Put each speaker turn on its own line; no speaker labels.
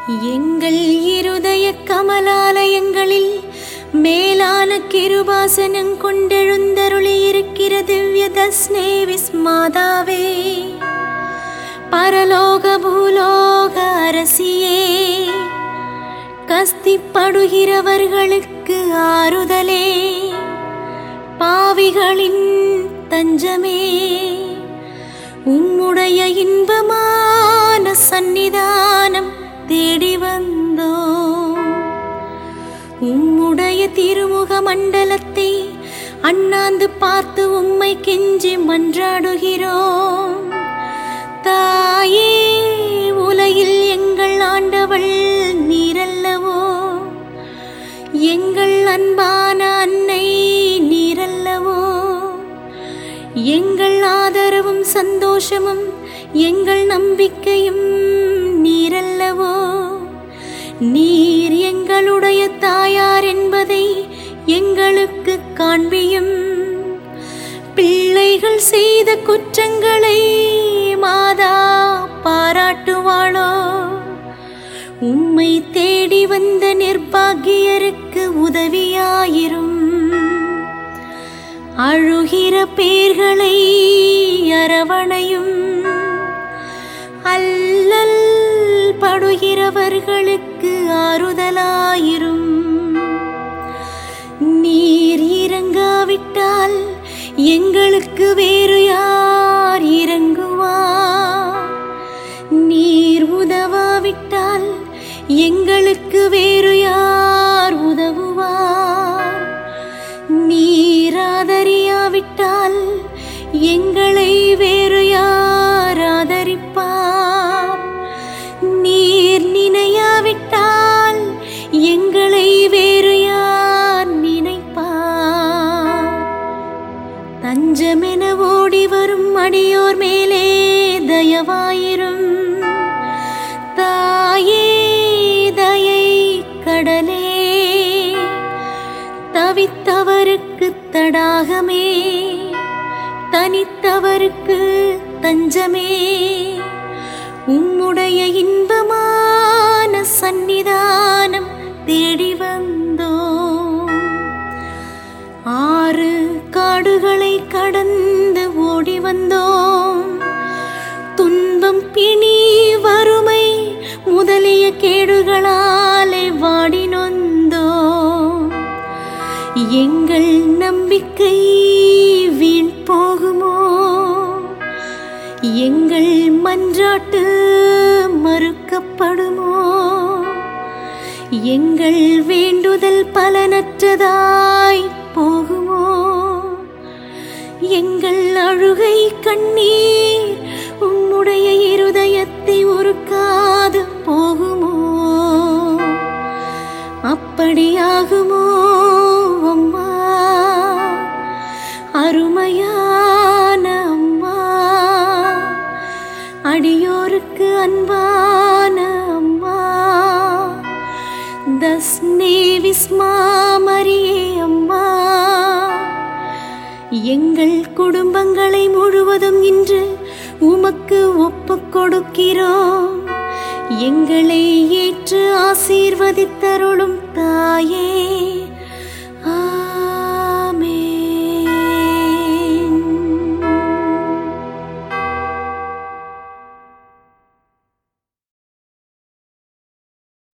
எங்கள் இருதய கமலாலயங்களில் மேலான கிருபாசனம் கொண்டெழுந்தருளி இருக்கிற திவ்ய தஸ்னே விஸ்மாதாவே பரலோக பூலோக அரசியே கஸ்திப்படுகிறவர்களுக்கு ஆறுதலே பாவிகளின் தஞ்சமே உம்முடைய இன்பமான சந்நிதானம் தேடி வந்தோம் உம்முடைய திருமுக மண்டலத்தை அண்ணாந்து பார்த்து உம்மை கெஞ்சி மன்றாடுகிறோம் தாயே உலகில் எங்கள் ஆண்டவள் நீரல்லவோ எங்கள் அன்பான அன்னை நீரல்லவோ எங்கள் ஆதரவும் சந்தோஷமும் எங்கள் நம்பிக்கையும் நீரல்லவோ நீர் எங்களுடைய தாயார் என்பதை எங்களுக்கு காண்பியும் பிள்ளைகள் செய்த குற்றங்களை மாதா பாராட்டுவாளோ உம்மை தேடி வந்த நிர்பாகியருக்கு உதவியாயிரும் அழுகிற பேர்களை அரவணையும் அல்லல் படுகிறவர்களுக்கு ஆறுதலாயிரும் நீர் இறங்காவிட்டால் எங்களுக்கு வேறு யார் இறங்குவார் நீர் உதவாவிட்டால் எங்களுக்கு வேறு யார் உதவுவார் நீர் ஆதரியாவிட்டால் எங்களை வேறு யார் ஆதரிப்பார் நீர் நினையாவிட்டால் எங்களை வேறு யார் நினைப்பார் தஞ்சமென ஓடி வரும் அடியோர் மேலே தயவாயிரும் தாயே தயை கடலே தவித்தவருக்கு தடாகமே தனித்தவருக்கு தஞ்சமே உம்முடைய இன்பமான சந்நிதானம் தேடி வந்தோம் ஆறு காடுகளை கடந்து ஓடி வந்தோம் துன்பம் பிணி வறுமை முதலிய கேடுகளாலே வாடி நொந்தோம் எங்கள் நம்பிக்கை வீண் போகுமோ எங்கள் மன்றாட்டு மறுக்கப்படுமோ எங்கள் வேண்டுதல் பலனற்றதாய் போகுமோ எங்கள் அழுகை கண்ணீர் உம்முடைய இருதயத்தை உருக்காது போகுமோ அப்படியாகுமோ அம்மா அருமையான அம்மா அடியோருக்கு அன்பான அம்மா தஸ்னே விஸ்மாமரியே அம்மா எங்கள் குடும்பங்களை முழுவதும் இன்று உமக்கு ஒப்புக் கொடுக்கிறோம் எங்களை ஏற்று ஆசீர்வதித்தருளும் தாயே